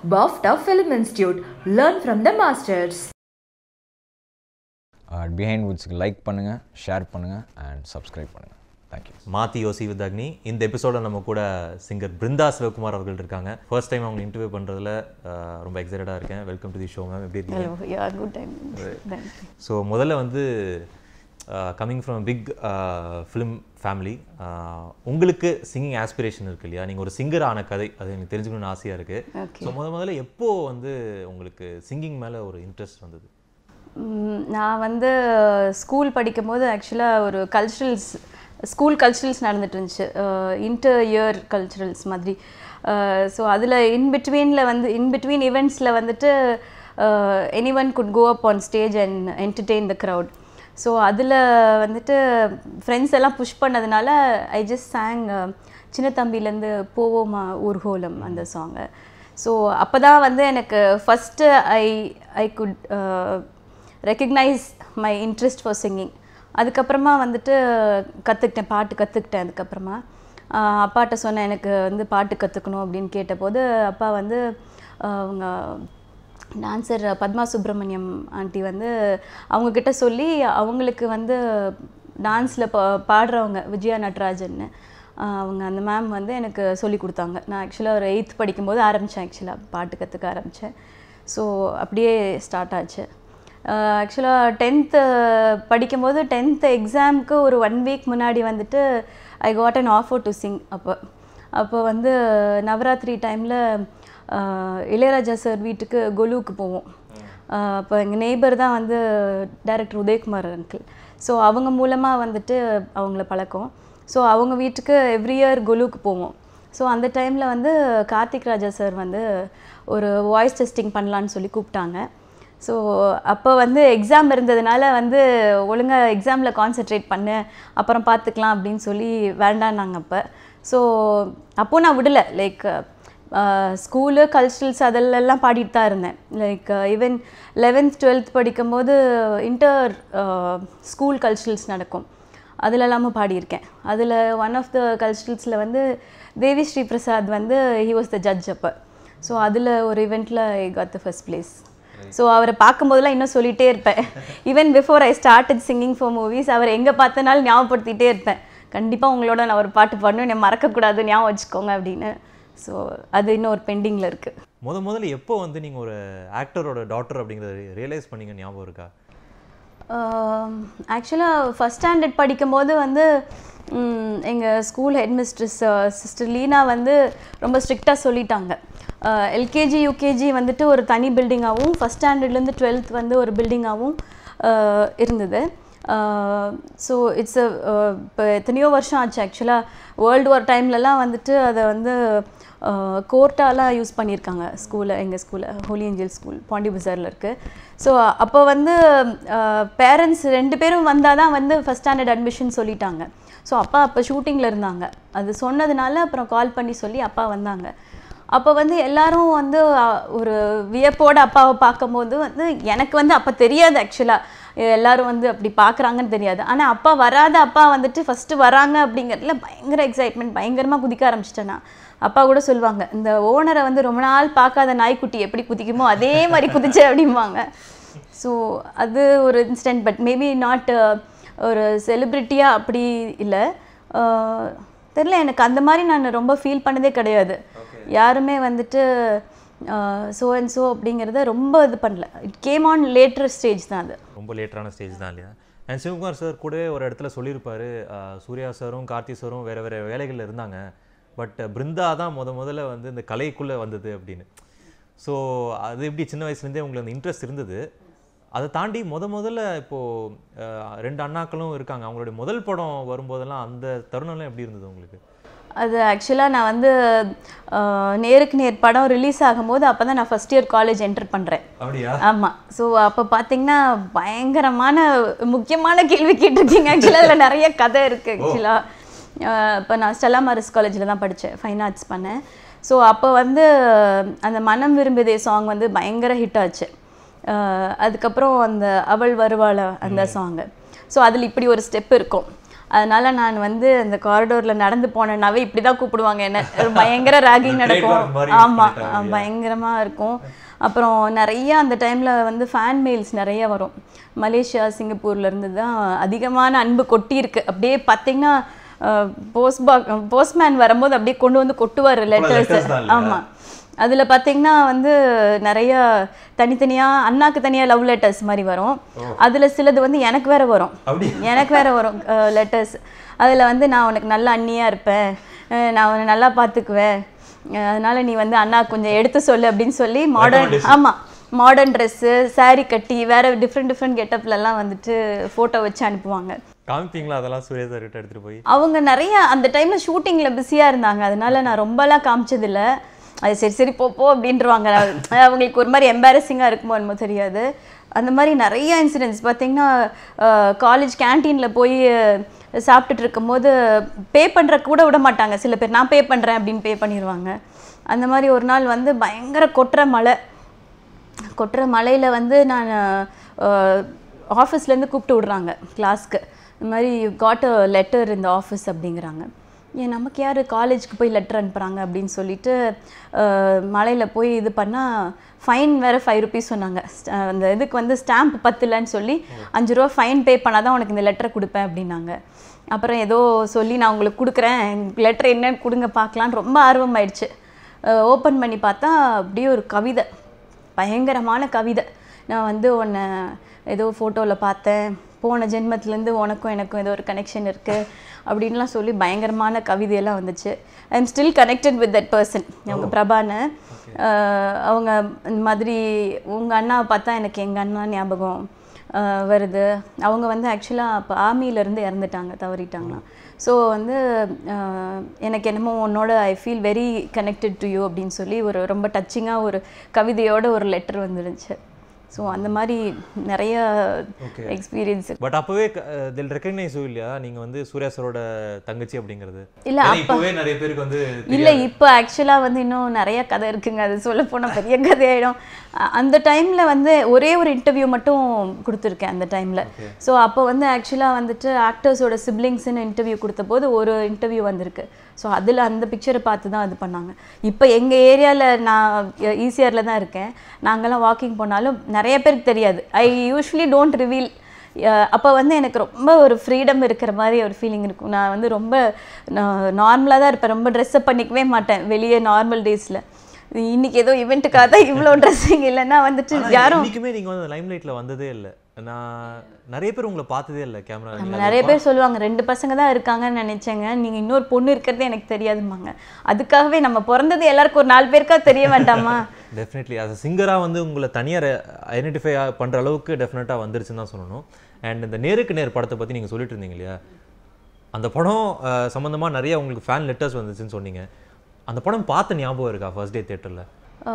BAFTA Film Institute. Learn from the masters. பிஹைண்ட் வுட்ஸ்க்கு like பண்ணுங்கள் ஷேர் பண்ணுங்கள் அண்ட் சப்ஸ்கிரைப் பண்ணுங்கள் தேங்க்யூ மாத்தி யோசி வித் அக்னி இந்த எபிசோட நம்ம கூட சிங்கர் பிருந்தா சிவகுமார் அவர்கள் இருக்காங்க ஃபர்ஸ்ட் டைம் அவங்க இன்டர்வியூ பண்ணுறதுல ரொம்ப எக்ஸைட்டடாக இருக்கேன் welcome to the show ma'am எப்படி இருக்கீங்க Hello, yeah, good time. Thank you. So முதல்ல வந்து coming from big film family உங்களுக்கு சிங்கிங் ஆஸ்பிரேஷன் இருக்கு இல்லையா நீங்கள் ஒரு சிங்கர் ஆன கதை அது எனக்கு தெரிஞ்சுக்கணும்னு ஆசையாக இருக்குது Okay. ஸோ முத முதல்ல எப்போ வந்து உங்களுக்கு சிங்கிங் மேலே ஒரு இன்ட்ரெஸ்ட் வந்தது ம், நான் வந்து ஸ்கூல் படிக்கும்போது ஆக்சுவலாக ஒரு கல்ச்சுரல்ஸ் ஸ்கூல் கல்ச்சுரல்ஸ் நடந்துட்டு இருந்துச்சு இன்டர் இயர் கல்ச்சுரல்ஸ் மாதிரி ஸோ அதில் இன் பிட்வீனில் வந்து இன் பிட்வீன் இவெண்ட்ஸில் வந்துட்டு anyone could go up on stage and entertain the crowd so அதில் வந்துட்டு ஃப்ரெண்ட்ஸ் எல்லாம் புஷ் பண்ணதுனால ஐ ஜஸ்ட் சேங் சின்ன தம்பிலேருந்து போவோமா ஊர்கோலம் அந்த சாங்கை ஸோ அப்போ தான் வந்து எனக்கு first I I could recognise my interest for singing அதுக்கப்புறமா வந்துட்டு கற்றுக்கிட்டேன் பாட்டு கற்றுக்கிட்டேன் அதுக்கப்புறமா ஆஹ் அப்பாட்ட சொன்னேன் எனக்கு வந்து பாட்டு கற்றுக்கணும் அப்படின்னு கேட்டபோது அப்பா வந்து ஆஹ் அவங்க டான்சர் பத்மா சுப்பிரமணியம் ஆண்டி வந்து அவங்கக்கிட்ட சொல்லி அவங்களுக்கு வந்து டான்ஸில் பா பாடுறவங்க விஜயா நட்ராஜன்னு ஆஹ் அவங்க அந்த மேம் வந்து எனக்கு சொல்லி கொடுத்தாங்க நான் ஆக்சுவலாக ஒரு எயித் படிக்கும்போது ஆரம்பித்தேன் ஆக்சுவலாக பாட்டு கற்றுக்க ஆரம்பித்தேன் ஸோ அப்படியே ஸ்டார்ட் ஆச்சு ஆக்சுவலாக டென்த்து படிக்கும்போது டென்த்து எக்ஸாமுக்கு ஒரு ஒன் வீக் முன்னாடி வந்துட்டு I got an offer to sing அப்போ அப்போ வந்து நவராத்திரி டைமில் இளையராஜா சார் வீட்டுக்கு கொலுவுக்கு போவோம் அப்போ எங்கள் நெய்பர் தான் வந்து டைரக்டர் உதயகுமார் அங்கிள் ஸோ அவங்க மூலமாக வந்துட்டு அவங்கள பழக்கம் ஸோ அவங்க வீட்டுக்கு எவ்ரி இயர் கொலுவுக்கு போவோம் ஸோ அந்த டைமில் வந்து கார்த்திக் ராஜா சார் வந்து ஒரு வாய்ஸ் டெஸ்டிங் பண்ணலான்னு சொல்லி கூப்பிட்டாங்க ஸோ அப்போ வந்து எக்ஸாம் இருந்ததுனால வந்து ஒழுங்காக எக்ஸாமில் கான்சென்ட்ரேட் பண்ணு அப்புறம் பார்த்துக்கலாம் அப்படின்னு சொல்லி வேண்டான்னாங்க அப்போ ஸோ அப்போது நான் விடலை லைக் ஸ்கூலு கல்ச்சுரல்ஸ் அதிலெல்லாம் பாடிட்டு தான் இருந்தேன் லைக் ஈவன் லெவன்த் டுவெல்த் படிக்கும்போது இன்டர் ஸ்கூல் கல்ச்சுரல்ஸ் நடக்கும் அதில் எல்லாமும் பாடியிருக்கேன் அதில் ஒன் ஆஃப் த கல்ச்சுரல்ஸில் வந்து தேவி ஸ்ரீ பிரசாத் வந்து ஹி வாஸ் த ஜட்ஜ் அப்போ ஸோ அதில் ஒரு இவெண்ட்டில் I got the first place so அவரை பார்க்கும்போதெல்லாம் இன்னும் சொல்லிகிட்டே இருப்பேன் even before I started singing for movies அவர் எங்கே பார்த்தனாலும் ஞாபகப்படுத்திகிட்டே இருப்பேன் கண்டிப்பாக உங்களோட நான் ஒரு பாட்டு பாடணும் என்னை மறக்கக்கூடாது ஞாபகம் வச்சுக்கோங்க அப்படின்னு ஸோ அது இன்னும் ஒரு பெண்டிங்கில் இருக்குது முத முதல்ல எப்போ வந்து நீங்கள் ஒரு ஆக்டரோட டாட்டர் அப்படிங்கிறத ரியலைஸ் பண்ணீங்க ஞாபகம் இருக்கா ஆக்சுவலாக ஃபஸ்ட் ஸ்டாண்டர்ட் படிக்கும்போது வந்து எங்கள் school head mistress sister Leena வந்து ரொம்ப ஸ்ட்ரிக்டாக சொல்லிட்டாங்க எல்கேஜி யூகேஜி வந்துட்டு ஒரு தனி பில்டிங்காகவும் ஃபஸ்ட் ஸ்டாண்டர்ட்லேருந்து டுவெல்த் வந்து ஒரு பில்டிங்காகவும் இருந்தது ஸோ இட்ஸ் இப்போ எத்தனையோ வருஷம் ஆச்சு ஆக்சுவலாக வேர்ல்டு வார் டைம்லலாம் வந்துட்டு அதை வந்து கோர்ட்டாலாம் யூஸ் பண்ணியிருக்காங்க ஸ்கூலில் எங்கள் ஸ்கூலில் ஹோலி ஏஞ்சல் ஸ்கூல் பாண்டி பஜாரில் இருக்குது ஸோ அப்போ வந்து பேரண்ட்ஸ் ரெண்டு பேரும் வந்தால் தான் வந்து ஃபஸ்ட் ஸ்டாண்டர்ட் அட்மிஷன் சொல்லிட்டாங்க ஸோ அப்பா அப்போ ஷூட்டிங்கில் இருந்தாங்க அது சொன்னதுனால அப்புறம் கால் பண்ணி சொல்லி அப்பா வந்தாங்க அப்போ வந்து எல்லாரும் வந்து அஹ், ஒரு வியப்போட அப்பாவை பார்க்கும்போது வந்து எனக்கு வந்து அப்போ தெரியாது ஆக்சுவலாக எல்லாரும் வந்து அப்படி பார்க்குறாங்கன்னு தெரியாது ஆனால் அப்பா வராத அப்பா வந்துட்டு ஃபஸ்ட்டு வராங்க அப்படிங்கிறதுல பயங்கர எக்ஸைட்மெண்ட் பயங்கரமாக குதிக்க ஆரம்பிச்சிட்டேன் நான் அப்பா கூட சொல்லுவாங்க இந்த ஓனரை வந்து ரொம்ப நாள் பார்க்காத நாய்க்குட்டி எப்படி குதிக்குமோ அதே மாதிரி குதிச்சே அப்படிம்பாங்க ஸோ அது ஒரு இன்சிடென்ட் பட் மேபி நாட் ஒரு செலிப்ரிட்டியாக அப்படி இல்லை தெரில எனக்கு அந்த மாதிரி நான் ரொம்ப ஃபீல் பண்ணதே கிடையாது யாருமே வந்துட்டு ஸோ அண்ட் ஸோ அப்படிங்கிறத ரொம்ப இது பண்ணல it came on later stage தான் அது ரொம்ப லேட்டரான ஸ்டேஜ் தான் இல்லையா அண்ட் சிவகுமார் சார் கூடவே ஒரு இடத்துல சொல்லியிருப்பாரு அஹ், சூர்யா சாரும் கார்த்தி சாரும் வேறு வேறு வேலைகளில் இருந்தாங்க பட் பிருந்தா தான் முத முதல்ல வந்து இந்த கலைக்குள்ளே வந்தது அப்படின்னு ஸோ அது எப்படி சின்ன வயசுலேருந்தே உங்களுக்கு அந்த இன்ட்ரெஸ்ட் இருந்தது அதை தாண்டி முத முதல்ல இப்போது ரெண்டு அண்ணாக்களும் இருக்காங்க அவங்களுடைய முதல் படம் வரும்போதெல்லாம் அந்த தருணம்லாம் எப்படி இருந்தது உங்களுக்கு அது ஆக்சுவலாக நான் வந்து அஹ், நேருக்கு நேர் படம் ரிலீஸ் ஆகும்போது அப்போ தான் நான் ஃபஸ்ட் இயர் காலேஜ் என்டர் பண்ணுறேன் அப்படியா ஆமாம் ஸோ அப்போ பார்த்தீங்கன்னா பயங்கரமான முக்கியமான கேள்வி கேட்டிருக்கீங்க ஆக்சுவலாக அதில் நிறைய கதை இருக்குது ஆக்சுவலாக இப்போ நான் ஸ்டெல்லா மாரிஸ் காலேஜில் தான் படித்தேன் ஃபைன் ஆர்ட்ஸ் பண்ணேன் ஸோ அப்போ வந்து அந்த மனம் விரும்பியதே சாங் வந்து பயங்கர ஹிட் ஆச்சு அஹ் அதுக்கப்புறம் அந்த அவள் வருவாள அந்த சாங்கு ஸோ அதில் இப்படி ஒரு ஸ்டெப் இருக்கும் அதனால நான் வந்து அந்த காரிடோரில் நடந்து போனேன்னாவே இப்படி தான் கூப்பிடுவாங்க என்ன ஒரு பயங்கர ராகிங் நடக்கும் trademark மாதிரி ஆமாம் பண்ணிட்டாங்க பயங்கரமாக இருக்கும் அப்புறம் நிறைய அந்த டைமில் வந்து ஃபேன் மெயில்ஸ் நிறைய வரும் மலேசியா சிங்கப்பூர்ல இருந்து தான் அதிகமான அன்பு கொட்டி இருக்கு அப்படியே பார்த்தீங்கன்னா போஸ்ட் பாக் போஸ்ட்மேன் வரும்போது அப்படியே கொண்டு வந்து கொட்டுவார் letters லெட்டர்ஸ் தான் இல்லையா? ஆமாம் அதில் பார்த்தீங்கன்னா வந்து நிறைய தனித்தனியாக அண்ணாக்கு தனியாக லவ் லெட்டர்ஸ் மாதிரி வரும் அதில் சிலது வந்து எனக்கு வேற வரும் அப்படி எனக்கு வேற வரும் லெட்டர்ஸ் அதில் வந்து நான் உனக்கு நல்ல அண்ணியாக இருப்பேன் அஹ் நான் உன்னை நல்லா பார்த்துக்குவேன் அஹ் அதனால நீ வந்து அண்ணா கொஞ்சம் எடுத்து சொல்லு அப்படின்னு சொல்லி மாடர்ன் Recommendation. ஆமாம் மாடர்ன் ட்ரெஸ்ஸு saree கட்டி வேற டிஃப்ரெண்ட் டிஃப்ரெண்ட் கெட்டப்லலாம் வந்துட்டு ஃபோட்டோ வச்சு அனுப்புவாங்க காமிப்பீங்களா அதெல்லாம் சூர்யா சார் கிட்ட எடுத்துட்டு போய் அவங்க நிறைய அந்த டைம்ல ஷூட்டிங்ல பிஸியா இருந்தாங்க அதனால நான் ரொம்பலாம் காமிச்சதில்ல அது சரி சரி போ போ அப்படின்றவாங்க அது அவங்களுக்கு ஒரு மாதிரி எம்பாரசிங்காக இருக்குமோ என்னமோ தெரியாது அந்த மாதிரி நிறைய இன்சிடென்ட்ஸ் பார்த்தீங்கன்னா காலேஜ் கேன்டீனில் போய் சாப்பிட்டுட்டு இருக்கும்போது பே பண்ணுற கூட விட மாட்டாங்க சில பேர் நான் பே பண்ணுறேன் அப்படின்னு பே பண்ணிடுவாங்க அந்த மாதிரி ஒரு நாள் வந்து பயங்கர கொட்டுற மழை கொட்டுற மழையில் வந்து நான் ஆஃபீஸ்லேருந்து கூப்பிட்டு விடுறாங்க கிளாஸ்க்கு இந்த மாதிரி காட் அ லெட்டர் இந்த ஆஃபீஸ் அப்படிங்கிறாங்க ஏன் நமக்கு யார் காலேஜ்க்கு போய் லெட்டர் அனுப்புகிறாங்க அப்படின்னு சொல்லிட்டு மலையில் போய் இது பண்ணால் ஃபைன் வேறு ஃபைவ் ருபீஸ் சொன்னாங்க ஸ்ட- அந்த இதுக்கு வந்து ஸ்டாம்ப் பத்தலன்னு சொல்லி அஞ்சு ரூபா ஃபைன் பே பண்ணால் தான் உனக்கு இந்த லெட்டரை கொடுப்பேன் அப்படின்னாங்க அப்புறம் ஏதோ சொல்லி நான் உங்களுக்கு கொடுக்குறேன் லெட்டர் என்னன்னு கொடுங்க பார்க்கலான்னு ரொம்ப ஆர்வமாயிடுச்சு ஓப்பன் பண்ணி பார்த்தா அப்படியே ஒரு கவிதை பயங்கரமான கவிதை நான் வந்து உன்னை ஏதோ ஃபோட்டோவில் பார்த்தேன் போன ஜென்மத்துலேருந்து உனக்கும் எனக்கும் ஏதோ ஒரு கனெக்ஷன் இருக்குது அப்படின்லாம் சொல்லி பயங்கரமான கவிதையெல்லாம் வந்துச்சு I am still connected with that person அவங்க பிரபான்னு அஹ் அவங்க இந்த மாதிரி உங்கள் அண்ணாவை பார்த்தா எனக்கு எங்கள் அண்ணா ஞாபகம் அஹ் வருது அவங்க வந்து ஆக்சுவலாக அப்போ ஆர்மியிலேருந்து இறந்துட்டாங்க தவறிட்டாங்களாம் ஸோ வந்து அஹ், எனக்கு என்னமோ உன்னோட I feel very connected to you அப்படின்னு சொல்லி ஒரு ரொம்ப டச்சிங்காக ஒரு கவிதையோட ஒரு லெட்டர் வந்துருந்துச்சு ஸோ அந்த மாதிரி நிறைய எக்ஸ்பீரியன்ஸ் பட் அப்பவே தில் ரெக்கக்னைஸ் இல்லையா நீங்க வந்து சூர்யா சாரோட தங்கச்சி அப்படிங்கிறது இல்ல, ஏன்னா அப்ப- இப்பவே நிறைய பேருக்கு வந்து இல்லை இப்போ ஆக்சுவலாக வந்து இன்னும் நிறைய கதை இருக்குங்க அது சொல்ல போனால் பெரிய கதையாயிடும் அ- அந்த டைமில் வந்து ஒரே ஒரு இன்டர்வியூ மட்டும் கொடுத்துருக்கேன் அந்த டைமில் ஸோ அப்போ வந்து ஆக்சுவலாக வந்துட்டு ஆக்டர்ஸோட சிப்ளிங்ஸ்னு இன்டர்வியூ கொடுத்த போது ஒரு இன்டர்வியூ வந்திருக்கு ஸோ அதில் அந்த பிக்சரை பார்த்து தான் இது பண்ணாங்க இப்போ எங்கள் ஏரியாவில் நான் ஈசிஆரில் தான் இருக்கேன் நாங்கெல்லாம் வாக்கிங் போனாலும் நிறைய பேருக்கு தெரியாது ஐ யூஸ்வலி டோன்ட் ரிவீல் அப்போ வந்து எனக்கு ரொம்ப ஒரு ஃப்ரீடம் இருக்கிற மாதிரி ஒரு ஃபீலிங் இருக்கும் நான் வந்து ரொம்ப நார்மலாக தான் இருப்பேன் ரொம்ப ட்ரெஸ்அப் பண்ணிக்கவே மாட்டேன் வெளியே நார்மல் டேஸில் இன்னைக்கு ஏதோ இவெண்ட்டுக்காக தான் இவ்வளோ ட்ரெஸ்ஸிங் இல்லைன்னா வந்துட்டு ஆனா யாரும் இன்னைக்குமே நீங்க வந்து லைம் லைட்ல வந்ததே இல்ல நான் நிறைய பேர் உங்களை பார்த்ததே இல்ல கேமரா நம்ம நிறைய பேர் சொல்லுவாங்க ரெண்டு பசங்க தான் இருக்காங்கன்னு நினைச்சேங்க நீங்க இன்னொரு பொண்ணு இருக்கிறதே எனக்கு தெரியாதும்பாங்க அதுக்காகவே நம்ம பிறந்தது எல்லாருக்கும் ஒரு நாலு பேருக்கா தெரிய வேண்டாமா டெஃபினெட்லி as a சிங்கரா வந்து உங்களை தனியார் ஐடென்டிஃபை பண்ற அளவுக்கு டெஃபினட்டா வந்துருச்சுன்னு தான் சொல்லணும் அண்ட் இந்த நேருக்கு நேர் படத்தை பத்தி நீங்க சொல்லிட்டு இருந்தீங்க இல்லையா அந்த படம் அஹ், சம்பந்தமா நிறைய உங்களுக்கு ஃபேன் லெட்டர்ஸ் வந்துச்சுன்னு சொன்னீங்க அந்த படம் பார்த்த ஞாபகம் இருக்கா ஃபர்ஸ்ட் டே தியேட்டர்ல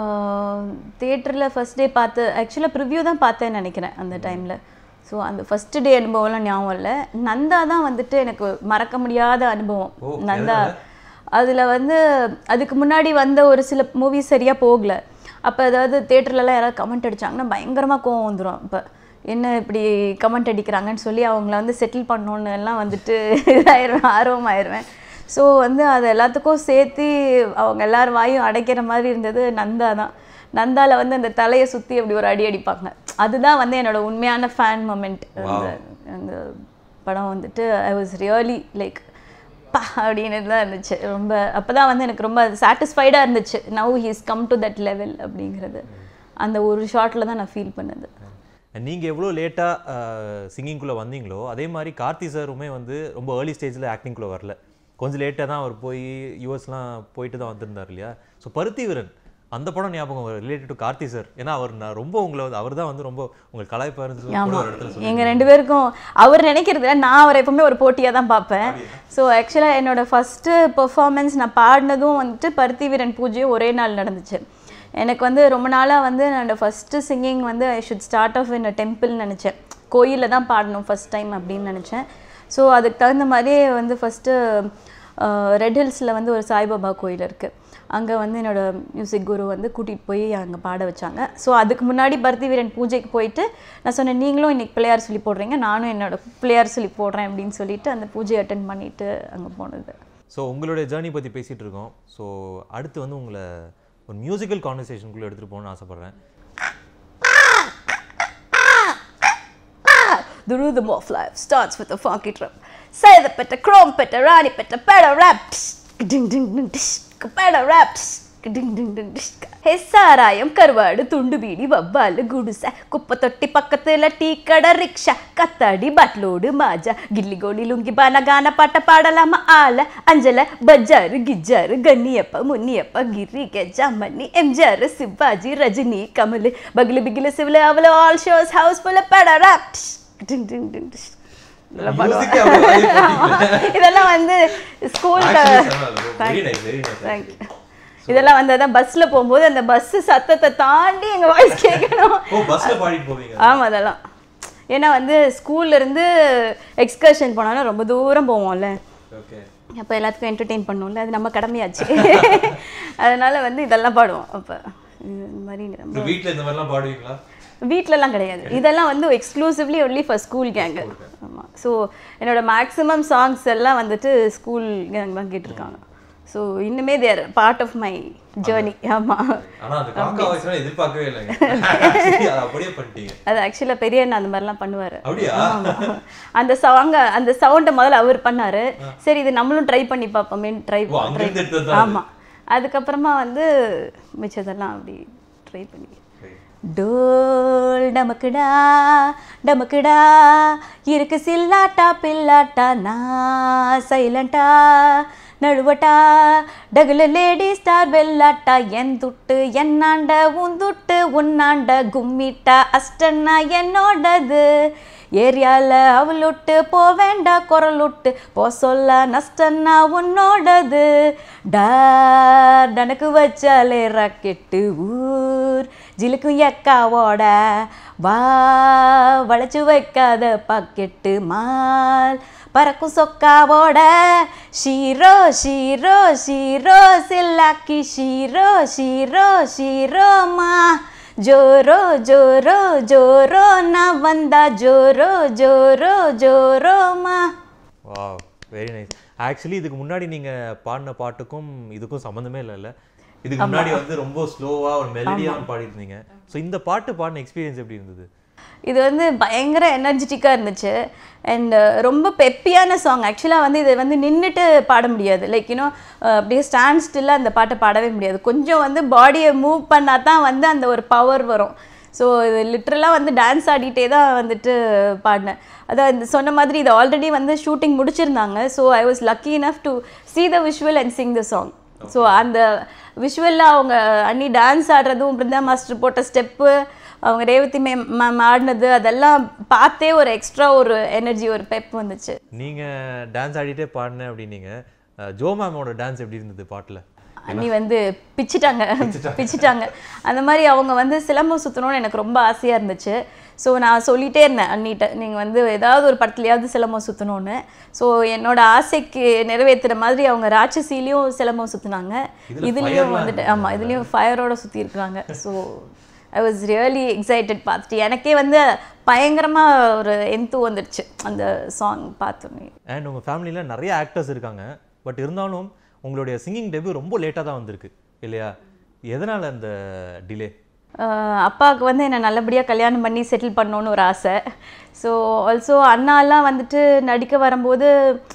தேட்டரில் ஃபர்ஸ்ட் டே பார்த்து ஆக்சுவலாக ப்ரிவ்யூ தான் பார்த்தேன்னு நினைக்கிறேன் அந்த டைமில் ஸோ அந்த ஃபர்ஸ்ட் டே அனுபவம்லாம் ஞாபகம் இல்லை நந்தா தான் வந்துட்டு எனக்கு மறக்க முடியாத அனுபவம் ஓ, நந்தா அதில் வந்து அதுக்கு முன்னாடி வந்த ஒரு சில மூவிஸ் சரியாக போகல அப்போ ஏதாவது தேட்டர்லலாம் யாராவது கமெண்ட் அடிச்சாங்கன்னா பயங்கரமாக கோவம் வந்துடும் இப்போ என்ன இப்படி கமெண்ட் அடிக்கிறாங்கன்னு சொல்லி அவங்கள வந்து செட்டில் பண்ணணுன்னு எல்லாம் வந்துட்டு இதாயிருவேன் ஆர்வமாயிருவேன் ஸோ வந்து அது எல்லாத்துக்கும் சேர்த்து அவங்க எல்லார் வாயும் அடைக்கிற மாதிரி இருந்தது நந்தா தான் நந்தால வந்து அந்த தலையை சுற்றி அப்படி ஒரு அடி அடிப்பாங்க அதுதான் வந்து என்னோட உண்மையான ஃபேன் மொமெண்ட் அந்த அந்த படம் வந்துட்டு ஐ வாஸ் ரியலி லைக் பா அப்படின்னு தான் இருந்துச்சு ரொம்ப அப்போ தான் வந்து எனக்கு ரொம்ப சாட்டிஸ்ஃபைடாக இருந்துச்சு now he's come to that level அப்படிங்கிறது அந்த ஒரு ஷார்ட்டில் தான் நான் ஃபீல் பண்ணது நீங்க எவ்வளோ லேட்டா சிங்கிங்குள்ள வந்தீங்களோ அதே மாதிரி கார்த்தி சாருமே வந்து ரொம்ப ஏர்லி ஸ்டேஜ்ல ஆக்டிங்குள்ள வரல கொஞ்சம் லேட்டாக தான் அவர் போய் யூஎஸ்லாம் போயிட்டு தான் வந்திருந்தார் இல்லையா ஸோ பருத்தி வீரன் அந்த படம் ஞாபகம் ரிலேட்டட் டு கார்த்தி சார் ஏன்னா அவர் நான் ரொம்ப உங்களை வந்து அவர் தான் வந்து ரொம்ப உங்களுக்கு கலாய்ப்பாருன்னு சொல்லி கூட ஒரு இடத்துல சொல்லி எங்க ரெண்டு பேருக்கும் அவர் நினைக்கிறது நான் அவரை எப்பவுமே ஒரு போட்டியாக தான் பார்ப்பேன் ஸோ ஆக்சுவலாக என்னோட ஃபஸ்ட்டு பெர்ஃபார்மன்ஸ் நான் பாடினதும் வந்துட்டு பருத்தி வீரன் பூஜையும் ஒரே நாள் நடந்துச்சு எனக்கு வந்து ரொம்ப நாளாக வந்து நான் ஃபஸ்ட்டு சிங்கிங் வந்து I should start off in டெம்பிள்னு நினச்சேன் கோயிலில் தான் பாடணும் ஃபஸ்ட் டைம் அப்படின்னு நினச்சேன் ஸோ அதுக்கு தகுந்த மாதிரியே வந்து ஃபஸ்ட்டு ரெட் ஹில்ஸில் வந்து ஒரு சாய்பாபா கோயில் இருக்குது அங்கே வந்து என்னோட மியூசிக் குரு வந்து கூட்டிகிட்டு போய் அங்கே பாட வச்சாங்க ஸோ அதுக்கு முன்னாடி பர்த்தி வீரன் பூஜைக்கு போயிட்டு நான் சொன்னேன் நீங்களும் இன்னைக்கு பிள்ளையார் சொல்லி போடுறீங்க நானும் என்னோட பிள்ளையார் சொல்லி போடுறேன் அப்படின்னு சொல்லிட்டு அந்த பூஜையை அட்டன் பண்ணிட்டு அங்கே போனது ஸோ உங்களுடைய ஜேர்னி பற்றி பேசிகிட்டு இருக்கோம் ஸோ அடுத்து வந்து உங்களை ஒரு மியூசிக்கல் கான்வர்சேஷனுக்குள்ளே எடுத்துகிட்டு போகணும்னு ஆசைப்பட்றேன் The rhythm of life starts with a funky drum. Say the petta, chrome petta, rani petta, petta rap. Ding ding ding dish, petta rap. Ding ding ding dish. ஹே சாராயம் கருவாடு துண்டு பீடி வவ்வாலு குடிசை குப்பை தொட்டி பக்கத்துல டீ கடை ரிக்ஷா கத்தாடி பட்லோடு மாஜா கில்லி கோலி லுங்கி பான கான பாட்ட பாடலாமா ஆல அஞ்சல பஜாரு கிஜாரு கன்னியப்ப முன்னியப்ப கிரி கெஜா மணி எம்ஜிஆர் சிவாஜி ரஜினி கமல் பகிலு பிகிலு சிவில அவளோ ஆல் ஷோஸ் ஹவுஸ் ஃபுல் பட ராப் டிங் டிங் டிங் டிஷ் இதெல்லாம் பண்ணுவாங்க. இதெல்லாம் வந்து ஸ்கூல் தேங்க்யூ இதெல்லாம் வந்து அதான் பஸ்ல போகும்போது அந்த பஸ் சத்தத்தை தாண்டி எங்க வாய்ஸ் கேட்கணும் ஓ பஸ்ஸில் பாடிட்டு போவீங்க ஆமா அதெல்லாம் ஏன்னா வந்து ஸ்கூல்ல இருந்து எக்ஸ்கர்ஷன் போனாலும் ரொம்ப தூரம் போவோம்ல ஓகே அப்போ எல்லாத்துக்கும் என்டர்டெயின் பண்ணுவோம்ல அது நம்ம கடமையாச்சு அதனால வந்து இதெல்லாம் பாடுவோம் அப்போ இந்த மாதிரி நம்ம வீட்டில் இந்த மாதிரிலாம் பாடுவீங்களா வீட்டிலலாம் கிடையாது இதெல்லாம் வந்து exclusively only for school gang ஆமாம் ஸோ என்னோட மேக்ஸிமம் சாங்ஸ் எல்லாம் வந்துட்டு ஸ்கூல் கேங் தான் கேட்டிருக்காங்க ஸோ இன்னுமே there part of my journey ஆமாம் ஆனா அந்த காக்கா வாய்ஸ்லாம் எதிர்பார்க்கவே இல்லைங்க Actually, அதை அப்படியே பண்ணிட்டீங்க அது ஆக்சுவலாக பெரிய அண்ணா அந்த மாதிரிலாம் பண்ணுவார் அப்படியா அந்த சாங்க அந்த சவுண்டை முதல்ல அவர் பண்ணாரு சரி இது நம்மளும் ட்ரை பண்ணி பார்ப்போமேன்னு ட்ரை ஓ, அங்கிருந்து எடுத்தது தான் அது. ஆமாம் அதுக்கப்புறமா வந்து மிச்சதெல்லாம் அப்படி ட்ரை பண்ணி டோல் டமக்குடா டமக்குடா இருக்கு சில்லாட்டா பில்லாட்டா நான் சைலண்டா நழுவட்டா டகுல லேடி ஸ்டார் வெள்ளாட்டா என் துட்டு என்னாண்ட உன் துட்டு உன்னாண்ட கும்மிட்டா அஸ்டன்னா என்னோடது ஏரியால அவளுட்டு போ வேண்டா குரலுட்டு போ சொல்ல நஷ்டன்னா உன்னோடது டார் டனக்கு வச்சாலே ராக்கெட்டு ஊர் ஜிலுக்கும் எக்காவோட வா வளைச்சு வைக்காத பாக்கெட்டு மால் பறக்கும் சொக்காவோட ஷீரோ ஷீரோ ஷீரோ சில்லாக்கி ஷீரோ ஷீரோ ஷீரோமா ஜோரோ ஜோரோ ஜோரோ நான் வந்தா ஜோரோ ஜோரோ ஜோரோமா வாவ் வெரி நைஸ் ஆக்சுவலி இதுக்கு முன்னாடி நீங்க பாடின பாட்டுக்கும் இதுக்கும் சம்மந்தமே இல்லைல்ல இதுக்கு முன்னாடி வந்து ரொம்ப ஸ்லோவா ஒரு மெலடியா பாடிருந்தீங்க ஸோ இந்த பாட்டு பாடின எக்ஸ்பீரியன்ஸ் எப்படி இருந்தது இது வந்து பயங்கர எனர்ஜெட்டிக்காக இருந்துச்சு அண்ட் ரொம்ப பெப்பியான சாங் ஆக்சுவலாக வந்து இதை வந்து நின்றுட்டு பாட முடியாது லைக் யூனோ அப்படியே ஸ்டாண்ட் ஸ்டில்லாக அந்த பாட்டை பாடவே முடியாது கொஞ்சம் வந்து பாடியை மூவ் பண்ணால் தான் வந்து அந்த ஒரு பவர் வரும் ஸோ இது லிட்ரலாக வந்து டான்ஸ் ஆடிட்டே தான் வந்துட்டு பாடினேன் அதான் இந்த சொன்ன மாதிரி இது ஆல்ரெடி வந்து ஷூட்டிங் முடிச்சிருந்தாங்க so I was lucky enough to see the visual and sing the song so அந்த விஷுவலில் அவங்க அன்னி டான்ஸ் ஆடுறதும் பிருந்தா மாஸ்டர் போட்ட ஸ்டெப்பு அவங்க ரேவதி மேம் மேம் ஆடினது அதெல்லாம் பார்த்தே ஒரு எக்ஸ்ட்ரா ஒரு எனர்ஜி ஒரு பெப் வந்துச்சு நீங்க டான்ஸ் ஆடிட்டே பாடினேன் அப்படின்னீங்க அஹ், ஜோ மேமோட டான்ஸ் எப்படி இருந்தது பாட்டுல அண்ணி வந்து பிச்சிட்டாங்க பிச்சிட்டாங்க அந்த மாதிரி அவங்க வந்து சிலம்பம் சுற்றணும்னு எனக்கு ரொம்ப ஆசையாக இருந்துச்சு ஸோ நான் சொல்லிட்டே இருந்தேன் அண்ணிட்ட நீங்கள் வந்து ஏதாவது ஒரு படத்துலையாவது சிலம்பம் சுற்றணும்னு ஸோ என்னோட ஆசைக்கு நிறைவேற்றுற மாதிரி அவங்க ராட்சசிலையும் சிலம்பம் சுற்றினாங்க இதுல இதுலேயும் fireலாம் வந்துட்டு ஆமாம் இதுலேயும் ஃபயரோட சுற்றி இருக்காங்க so I was really excited பார்த்துட்டு எனக்கே வந்து பயங்கரமாக ஒரு எந்து வந்துடுச்சு அந்த சாங் பார்த்தோன்னே அண்ட் உங்க ஃபேமிலியில நிறைய ஆக்டர்ஸ் இருக்காங்க பட் இருந்தாலும் உங்களுடைய சிங்கிங் டெபியூ ரொம்ப லேட்டாக தான் வந்திருக்கு இல்லையா எதனால அந்த டிலே ஆஹ் அப்பாவுக்கு வந்து என்னை நல்லபடியாக கல்யாணம் பண்ணி செட்டில் பண்ணணும்னு ஒரு ஆசை ஸோ ஆல்சோ அண்ணாலாம் வந்துட்டு நடிக்க வரும்போது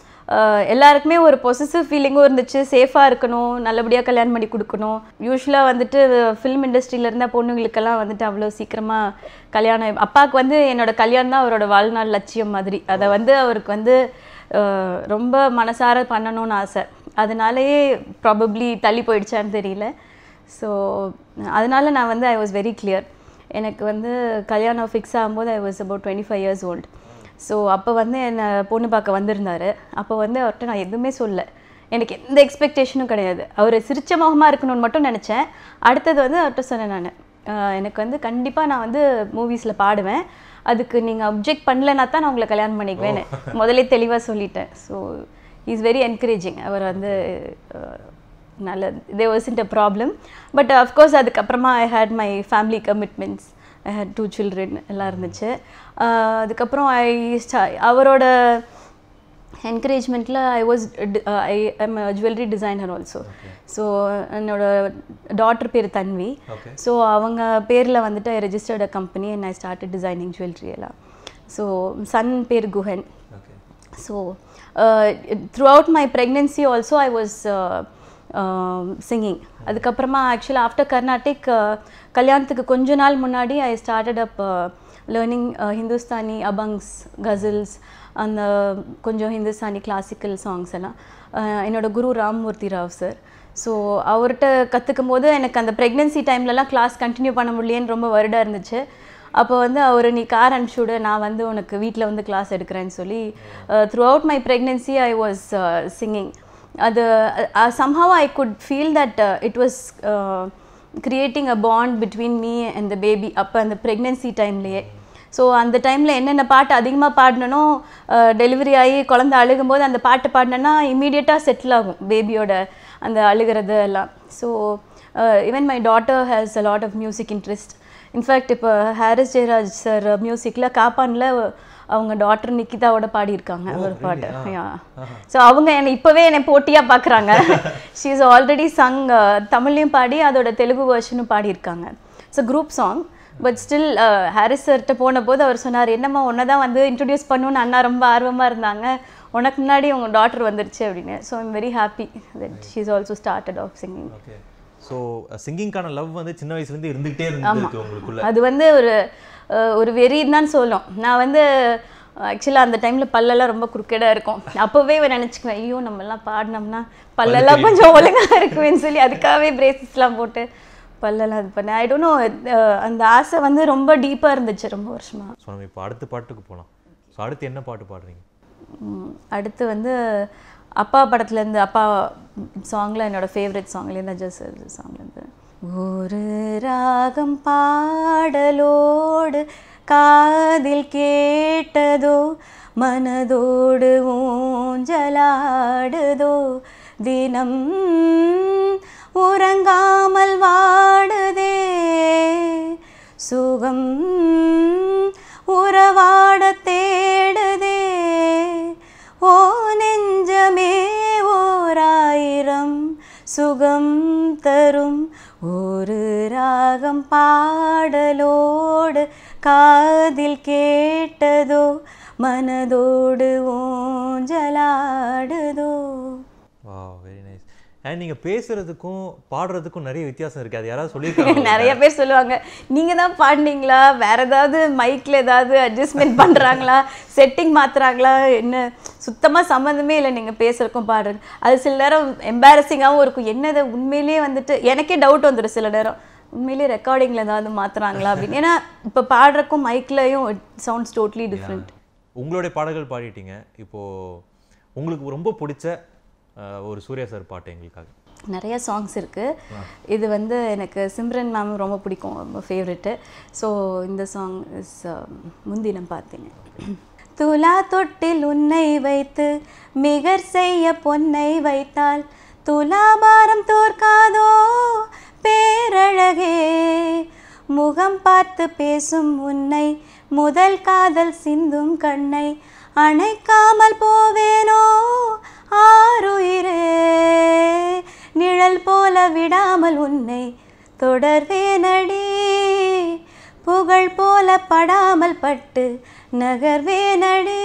ஆஹ் எல்லாருக்குமே ஒரு பொசசிவ் ஃபீலிங்கும் இருந்துச்சு சேஃபாக இருக்கணும் நல்லபடியாக கல்யாணம் பண்ணி கொடுக்கணும் யூஸ்வலாக வந்துட்டு ஃபிலிம் இண்டஸ்ட்ரியில் இருந்த பொண்ணுங்களுக்கெல்லாம் வந்துட்டு அவ்வளோ சீக்கிரமாக கல்யாணம் அப்பாவுக்கு வந்து என்னோட கல்யாணம் தான் அவரோட வாழ்நாள் லட்சியம் மாதிரி அதை வந்து அவருக்கு வந்து ஆஹ் ரொம்ப மனசார பண்ணணும்னு ஆசை அதனாலேயே ப்ராபப்ளி தள்ளி போயிடுச்சான்னு தெரியல ஸோ அதனால நான் வந்து ஐ வாஸ் வெரி கிளியர் எனக்கு வந்து கல்யாணம் ஃபிக்ஸ் ஆகும்போது I was about twenty five years old so அப்போ வந்து என்னை பொண்ணு பார்க்க வந்திருந்தாரு அப்போ வந்து அவர்கிட்ட நான் எதுவுமே சொல்ல எனக்கு எந்த எக்ஸ்பெக்டேஷனும் கிடையாது அவர் சிரிச்ச முகமாக இருக்கணும்னு மட்டும் நினச்சேன் அடுத்தது வந்து அவர்கிட்ட சொன்னேன் நான் எனக்கு வந்து கண்டிப்பாக நான் வந்து மூவிஸில் பாடுவேன் அதுக்கு நீங்கள் அப்ஜெக்ட் பண்ணலனா தான் நான் உங்களை கல்யாணம் பண்ணிக்குவேன்னு முதல்ல தெளிவாக சொல்லிட்டேன் ஸோ இஸ் வெரி என்கரேஜிங் அவர் வந்து அஹ், நல்ல there wasn't a problem but of course அதுக்கப்புறமா I had my family commitments I had two children எல்லாம் இருந்துச்சு ஆஹ் அதுக்கப்புறம் ஐ அவரோட என்கரேஜ்மெண்ட்டில் I was I am jewellery designer also so என்னோட டாட்டர் பேர் தன்வி Okay. ஸோ அவங்க பேரில் வந்துட்டு I registered a company and I started designing jewellery எல்லாம் ஸோ சன் பேர் Guhan okay so throughout my pregnancy also I was singing அதுக்கப்புறமா ஆக்சுவலாக after Carnatic கல்யாணத்துக்கு கொஞ்ச நாள் முன்னாடி I started up learning Hindustani அபங்ஸ் கசல்ஸ் அந்த கொஞ்சம் ஹிந்துஸ்தானி கிளாசிக்கல் சாங்ஸ் எல்லாம் Uh, என்னோட குரு ராம்மூர்த்தி ராவ் சார் ஸோ அவர்கிட்ட கற்றுக்கும் போது எனக்கு அந்த ப்ரெக்னென்சி டைம்லலாம் கிளாஸ் கண்டினியூ பண்ண முடியலேன்னு ரொம்ப வருடம் இருந்துச்சு அப்போ வந்து அவர் நீ கார் அனுப்பிச்சுடு நான் வந்து உனக்கு வீட்டில் வந்து கிளாஸ் எடுக்கிறேன்னு சொல்லி throughout my pregnancy I was singing அது somehow I could feel that it was creating a bond between me and the baby அப்போ அந்த ப்ரெக்னென்சி டைம்லேயே ஸோ அந்த டைமில் என்னென்ன பாட்டு அதிகமாக பாடினனோ டெலிவரி ஆகி குழந்தை அழுகும்போது அந்த பாட்டு பாடினேன்னா இமீடியட்டாக செட்டில் ஆகும் பேபியோட அந்த அழுகிறது எல்லாம் so even my daughter has a lot of music interest in fact இப்போ ஹாரிஸ் ஜெயராஜ் சார் மியூசிக்கில் காப்பானில் அவங்க டாட்டர் நிக்கிதாவோட பாடியிருக்காங்க ஒரு பாட்டு யா ஸோ அவங்க என்னை இப்போவே என்னை போட்டியாக பார்க்குறாங்க ஷீ இஸ் ஆல்ரெடி சங் தமிழ்லையும் பாடி அதோட தெலுங்கு வெர்ஷனும் பாடியிருக்காங்க it's group song but still Harris சார்கிட்ட போன போது அவர் சொன்னார் என்னம்மா உன்னை தான் வந்து இன்ட்ரடியூஸ் பண்ணணும்னு அண்ணா ரொம்ப ஆர்வமாக இருந்தாங்க உனக்கு முன்னாடி உங்கள் டாட்டர் வந்துருச்சு அப்படின்னு so I'm very happy that she is also started off singing okay so சிங்கிங்கான லவ் வந்து சின்ன வயசுலேருந்து இருந்துகிட்டே இருந்திருக்கு உங்களுக்குள்ள அது வந்து ஒரு அஹ், ஒரு வெறின்னு தான் சொல்லும் நான் வந்து ஆக்சுவலாக அந்த டைமில் பல்லெல்லாம் ரொம்ப குறுக்கேடாக இருக்கும் அப்போவே நினச்சிக்குவேன் ஐயோ நம்மலாம் பாடினோம்னா பல்லெல்லாம் கொஞ்சம் ஒழுங்காக இருக்குவேன்னு சொல்லி அதுக்காகவே பிரேசஸ்லாம் போட்டு பல்லெல்லாம் இது பண்ணேன் ஐ டோன்ட் நோ அந்த ஆசை வந்து ரொம்ப டீப்பாக இருந்துச்சு ரொம்ப வருஷமா ஸோ நம்ம இப்போ அடுத்த பாட்டுக்கு போகலாம் ஸோ அடுத்து என்ன பாட்டு பாடுறீங்க ம், அடுத்து வந்து அப்பா படத்துலேருந்து அப்பா சாங்கில் என்னோட ஃபேவரட் சாங் இளையராஜா சார் சாங்லேருந்து ஒரு ராகம் பாடலோடு காதில் கேட்டதோ மனதோடு ஊஞ்சலாடுதோ தினம் உறங்காமல் வாடுதே சுகம் உறவாட தேடுதே ஓ நெஞ்சமே ஓராயிரம் சுகம் தரும் ஒரு ராகம் பாடலோடு காதில் கேட்டதோ மனதோடு ஊஞ்சலாடுதோ வா வெரி நைஸ் அண்ட் நீங்கள் பேசுறதுக்கும் பாடுறதுக்கும் நிறைய வித்தியாசம் இருக்குது அது யாராவது சொல்லியிருக்காங்க நிறைய பேர் சொல்லுவாங்க நீங்க தான் பாடினீங்களா வேற ஏதாவது மைக்ல ஏதாவது அட்ஜஸ்ட்மெண்ட் பண்றாங்களா செட்டிங் மாத்துறாங்களா என்ன சுத்தமா சம்மந்தமே இல்லை நீங்க பேசுறதுக்கும் பாடுறது அது சில நேரம் எம்பாரசிங்காகவும் இருக்கும் என்னது உண்மையிலேயே வந்துட்டு எனக்கே டவுட் வந்துடும் சில நேரம் உண்மையிலேயே ரெக்கார்டிங்ல ஏதாவது மாத்துறாங்களா அப்படின்னு ஏன்னா இப்போ பாடுறக்கும் மைக்லயும் இட் சவுண்ட்ஸ் டோட்லி டிஃப்ரெண்ட் உங்களுடைய பாடல்கள் பாடிட்டீங்க இப்போது உங்களுக்கு ரொம்ப பிடிச்ச அஹ், ஒரு சூர்யா சார் பாட்டு எங்களுக்காக நிறைய சாங்ஸ் இருக்குது இது வந்து எனக்கு சிம்ரன் மேம் ரொம்ப பிடிக்கும் ரொம்ப ஃபேவரெட்டு ஸோ இந்த சாங் இஸ் முன்தினம் பார்த்தீங்க துலா தொட்டில் உன்னை வைத்து மிகர் செய்ய பொன்னை வைத்தால் துலாபாரம் தோற்காதோ பேரழகே முகம் பார்த்து பேசும் உன்னை முதல் காதல் சிந்தும் கண்ணை அணைக்காமல் போவேனோ ஆருயிரே நிழல் போல விடாமல் உன்னை தொடர்வேனடி புகழ் போல படாமல் பட்டு நகர்வேனடி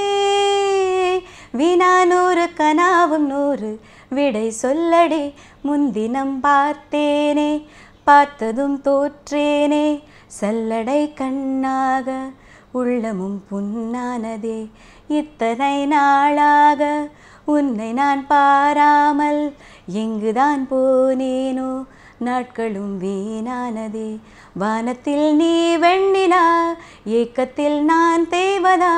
வினா நூறு கனாவும் நூறு விடை சொல்லடி முன்தினம் பார்த்தேனே பார்த்ததும் தோற்றேனே சல்லடை கண்ணாக உள்ளமும் புண்ணானதே இத்தனை நாளாக உன்னை நான் பாராமல் எங்குதான் போனேனோ நாட்களும் வீணானதே வானத்தில் நீ வெண்ணிலா ஏக்கத்தில் நான் தேவதா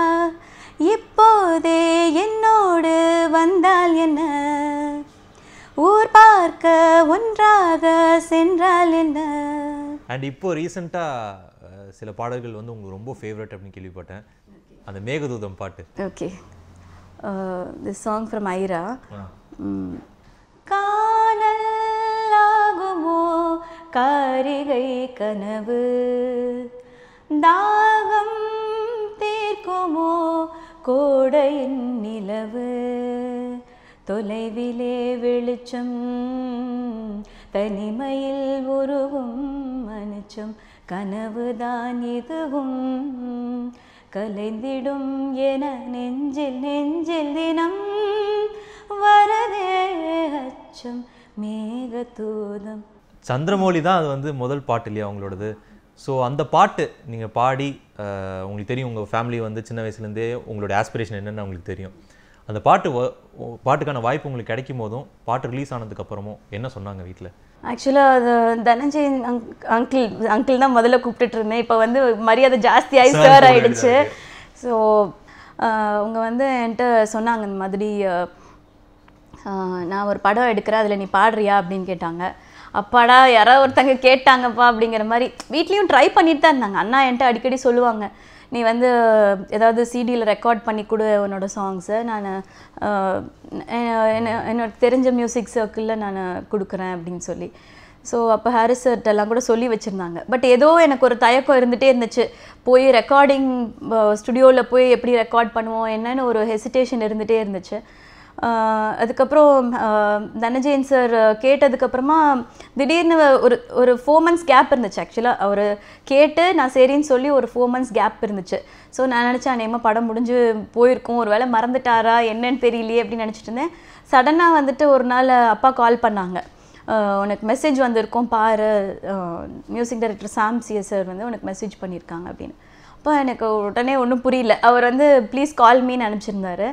இப்போதே என்னோடு வந்தால் என்ன ஊர் பார்க்க ஒன்றாக சென்றால் என்ன அண்ட் இப்போ ரீசெண்டாக சில பாடல்கள் வந்து உங்களுக்கு ரொம்ப ஃபேவரட் அப்படின்னு கேள்விப்பட்டேன் அந்த மேகதூதம் பாட்டு okay the song from Airaa காணல் காரிகை கனவு தாகம் தீர்க்குமோ கோடையின் நிலவு தொலைவிலே வெளிச்சம் தனிமையில் உருவும் மனுச்சம் கனவுதான் இதுவும் கலைந்திடும் என நெஞ்சில் நெஞ்சில் தினம் வரதே அச்சம் மேகதூதம் சந்திரமௌலி தான் அது வந்து முதல் பாட்டு இல்லையா உங்களோடது ஸோ அந்த பாட்டு நீங்கள் பாடி அஹ், உங்களுக்கு தெரியும் உங்கள் ஃபேமிலி வந்து சின்ன வயசுலேருந்தே உங்களோட ஆஸ்பிரேஷன் என்னென்னு உங்களுக்கு தெரியும் அந்த பாட்டு வ- ஓ- பாட்டுக்கான வாய்ப்பு உங்களுக்கு கிடைக்கும் போதும் பாட்டு ரிலீஸ் ஆனதுக்கு அப்புறமும் என்ன சொன்னாங்க வீட்டில் ஆக்சுவலாக அது தனஞ்சயன் அங்கிள் அங்கிள் தான் முதல்ல கூப்பிட்டுட்டு இருந்தேன் இப்போ வந்து மரியாதை ஜாஸ்தியாகி Sir சார் கூட ஆயிடுச்சு எழுதாரு. ஸோ அவங்க வந்து என்கிட்ட சொன்னாங்க இந்த மாதிரி அஹ், ஆஹ், நான் ஒரு படம் எடுக்கிறேன் அதில் நீ பாடுறியா அப்படின்னு கேட்டாங்க அப்பாடா யாராவது ஒருத்தங்க கேட்டாங்கப்பா அப்படிங்கிற மாதிரி வீட்லேயும் ட்ரை பண்ணிட்டு தான் இருந்தாங்க அண்ணா என்கிட்ட அடிக்கடி சொல்லுவாங்க நீ வந்து ஏதாவது சிடியில் ரெக்கார்ட் பண்ணி கொடு உன்னோட சாங்ஸை நான் என்னோட தெரிஞ்ச மியூசிக் சர்க்கிளில் நான் கொடுக்குறேன் அப்படின்னு சொல்லி ஸோ அப்போ ஹாரிஸ் சார்ட்ட எல்லாம் கூட சொல்லி வச்சுருந்தாங்க பட் ஏதோ எனக்கு ஒரு தயக்கம் இருந்துகிட்டே இருந்துச்சு போய் ரெக்கார்டிங் ஸ்டுடியோவில் போய் எப்படி ரெக்கார்ட் பண்ணுவோம் என்னன்னு ஒரு ஹெசிடேஷன் இருந்துகிட்டே இருந்துச்சு ஆஹ் அதுக்கப்புறம் ஆஹ் தனஜெயன் சார் கேட்டதுக்கப்புறமா திடீர்னு ஒரு ஒரு ஃபோர் மந்த்ஸ் கேப் இருந்துச்சு ஆக்சுவலாக அவர் கேட்டு நான் சரின்னு சொல்லி ஒரு ஃபோர் மந்த்ஸ் கேப் இருந்துச்சு ஸோ நான் நினச்சேன் அநேகமாக படம் முடிஞ்சு போயிருக்கும் ஒரு வேளை மறந்துட்டாரா என்னன்னு தெரியலையே அப்படின்னு நினச்சிட்டு இருந்தேன் சடனாக வந்துட்டு ஒரு நாள் அப்பா கால் பண்ணாங்க ஆஹ் உனக்கு மெசேஜ் வந்திருக்கும் பாரு music director Sam C S sir வந்து உனக்கு மெசேஜ் பண்ணியிருக்காங்க அப்படின்னு அப்போ எனக்கு உடனே ஒன்றும் புரியல அவர் வந்து ப்ளீஸ் கால் மீன்னு அனுப்பிச்சிருந்தாரு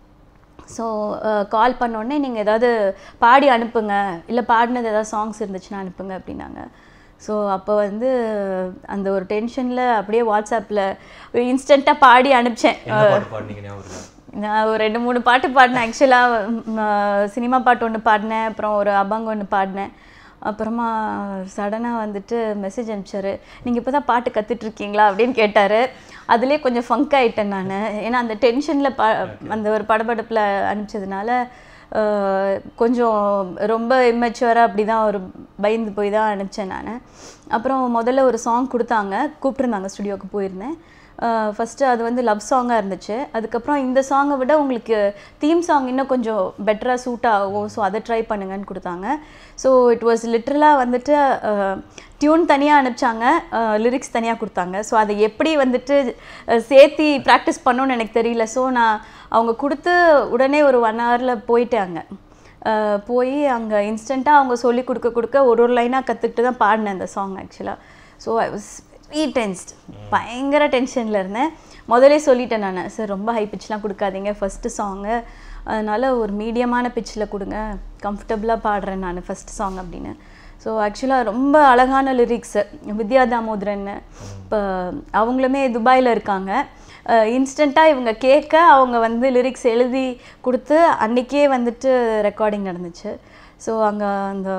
ஸோ கால் பண்ணோடனே நீங்கள் ஏதாவது பாடி அனுப்புங்க இல்லை பாடினது ஏதாவது சாங்ஸ் இருந்துச்சுன்னா அனுப்புங்க அப்படின்னாங்க ஸோ அப்போ வந்து அந்த ஒரு டென்ஷனில் அப்படியே வாட்ஸ்அப்பில் இன்ஸ்டண்ட்டாக பாடி அனுப்பிச்சேன் என்ன பாட்டு பாடுனீங்க ஞாபகம் இருக்கா? நான் ஒரு ரெண்டு மூணு பாட்டு பாடினேன் ஆக்சுவலாக சினிமா பாட்டு ஒன்று பாடினேன் அப்புறம் ஒரு அபங் ஒன்று பாடினேன் அப்புறமா சடனாக வந்துட்டு மெசேஜ் அனுப்பிச்சாரு நீங்கள் இப்போ தான் பாட்டு கத்துட்டு இருக்கீங்களா அப்படின்னு கேட்டார் அதுலேயே கொஞ்சம் ஃபங்க் ஆயிட்டேன் நான் ஏன்னா அந்த டென்ஷனில் ப அந்த ஒரு படபடப்பில் அனுப்பிச்சதுனால அஹ், கொஞ்சம் ரொம்ப இம்மெச்சுவராக அப்படி தான் ஒரு பயந்து போய் தான் அனுப்பிச்சேன் நான் அப்புறம் முதல்ல ஒரு சாங் கொடுத்தாங்க கூப்பிட்டுருந்தாங்க ஸ்டுடியோவுக்கு போயிருந்தேன் ஃபஸ்ட்டு அது வந்து லவ் சாங்காக இருந்துச்சு அதுக்கப்புறம் இந்த சாங்கை விட உங்களுக்கு தீம் சாங் இன்னும் கொஞ்சம் பெட்டராக சூட் ஆகும் ஸோ அதை ட்ரை பண்ணுங்கன்னு கொடுத்தாங்க ஸோ இட் வாஸ் லிட்ரலாக வந்துட்டு டியூன் தனியாக அனுப்பிச்சாங்க லிரிக்ஸ் தனியாக கொடுத்தாங்க ஸோ அதை எப்படி வந்துட்டு அஹ், சேர்த்தி ப்ராக்டிஸ் பண்ணணும்னு எனக்கு தெரியல ஸோ நான் அவங்க கொடுத்து உடனே ஒரு ஒன் ஹவரில் போயிட்டாங்க அஹ், போய் அங்கே இன்ஸ்டண்ட்டாக அவங்க சொல்லி கொடுக்க கொடுக்க ஒரு ஒரு லைனாக கற்றுக்கிட்டு தான் பாடினேன் அந்த சாங் ஆக்சுவலாக so I was very tensed பயங்கர டென்ஷனில் இருந்தேன் முதலே சொல்லிட்டேன் நான் சார் ரொம்ப ஹை பிச்லாம் கொடுக்காதீங்க ஃபஸ்ட்டு சாங்கு அதனால் ஒரு மீடியமான பிச்சில் கொடுங்க கம்ஃபர்டபுளாக பாடுறேன் நான் ஃபஸ்ட் சாங் அப்படின்னு ஸோ ஆக்சுவலாக ரொம்ப அழகான லிரிக்ஸு வித்யா தாமோதரன் இப்போ அவங்களுமே துபாயில் இருக்காங்க இன்ஸ்டண்ட்டாக இவங்க கேட்க அவங்க வந்து லிரிக்ஸ் எழுதி கொடுத்து அன்றைக்கே வந்துட்டு ரெக்கார்டிங் நடந்துச்சு ஸோ அங்கே அந்த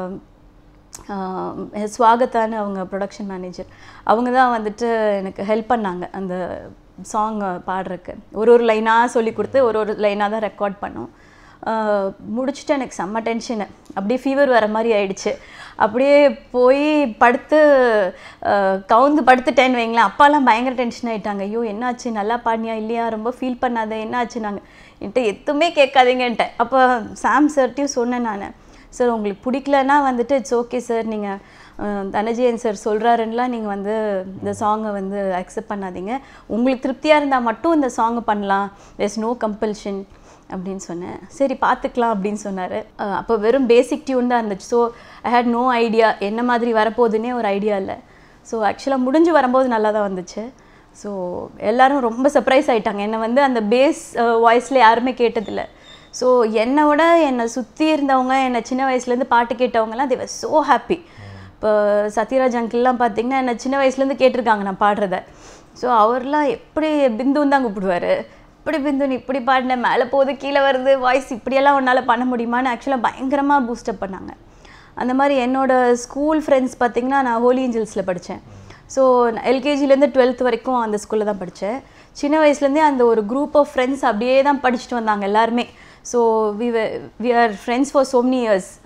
ஆஹ் ஸ்வாகத்தான்னு அவங்க ப்ரொடக்ஷன் மேனேஜர் அவங்க தான் வந்துட்டு எனக்கு ஹெல்ப் பண்ணாங்க அந்த சாங் பாடுறதுக்கு ஒரு ஒரு லைனாக சொல்லி கொடுத்து ஒரு ஒரு லைனாக தான் ரெக்கார்ட் பண்ணோம் ஆஹ் முடிச்சுட்டு எனக்கு செம்ம டென்ஷனு அப்படியே ஃபீவர் வர மாதிரி ஆயிடுச்சு அப்படியே போய் படுத்து ஆஹ் கவுந்து படுத்துட்டேன்னு வைங்களேன் அப்பாலாம் பயங்கர டென்ஷன் ஆயிட்டாங்க ஐயோ என்னாச்சு நல்லா பாடினியா இல்லையா ரொம்ப ஃபீல் பண்ணாத என்னாச்சு நாங்கள் என்கிட்ட எதுவுமே கேட்காதீங்கன்ட்டேன் அப்போ சாம் சார்ட்டையும் சொன்னேன் நான் சார் உங்களுக்கு பிடிக்கலன்னா வந்துட்டு இட்ஸ் ஓகே சார் நீங்கள் தனஜயன் சார் சொல்கிறாருன்னெலாம் நீங்கள் வந்து இந்த சாங்கை வந்து அக்செப்ட் பண்ணாதீங்க உங்களுக்கு திருப்தியாக இருந்தால் மட்டும் இந்த சாங்கை பண்ணலாம் there's நோ கம்பல்ஷன் அப்படின்னு சொன்னேன் சரி பார்த்துக்கலாம் அப்படின்னு சொன்னார் அப்போ வெறும் பேசிக் டியூன் தான் இருந்துச்சு so I had no idea என்ன மாதிரி வரப்போகுதுன்னே ஒரு ஐடியா இல்லை ஸோ ஆக்சுவலாக முடிஞ்சு வரும்போது நல்லா தான் வந்துச்சு ஸோ எல்லாரும் ரொம்ப சர்ப்ரைஸ் ஆயிட்டாங்க என்னை வந்து அந்த பேஸ் வாய்ஸில் யாருமே கேட்டதில்லை ஸோ என்னை விட என்னை சுற்றி இருந்தவங்க என்னை சின்ன வயசுலேருந்து பாட்டு கேட்டவங்கலாம் தேவர் ஸோ ஹாப்பி இப்போ சத்யராஜ் அங்கிள்லாம் பார்த்தீங்கன்னா என்னை சின்ன வயசுலேருந்து கேட்டிருக்காங்க நான் பாடுறத ஸோ அவர்லாம் எப்படி பிந்துன்னு தான் கூப்பிடுவார் இப்படி பிந்து நீ இப்படி பாடின மேலே போகுது கீழே வருது வாய்ஸ் இப்படியெல்லாம் உன்னால் பண்ண முடியுமான்னு ஆக்சுவலாக பயங்கரமாக பூஸ்டப் பண்ணாங்க அந்த மாதிரி என்னோட ஸ்கூல் ஃப்ரெண்ட்ஸ் பார்த்தீங்கன்னா நான் ஹோலி ஏஞ்சல்ஸில் படித்தேன் ஸோ எல்கேஜிலேருந்து டுவெல்த் வரைக்கும் அந்த ஸ்கூலில் தான் படித்தேன் சின்ன வயசுலேருந்தே அந்த ஒரு குரூப் ஆஃப் ஃப்ரெண்ட்ஸ் அப்படியே தான் படிச்சுட்டு வந்தாங்க எல்லாருமே so we we are friends for so many years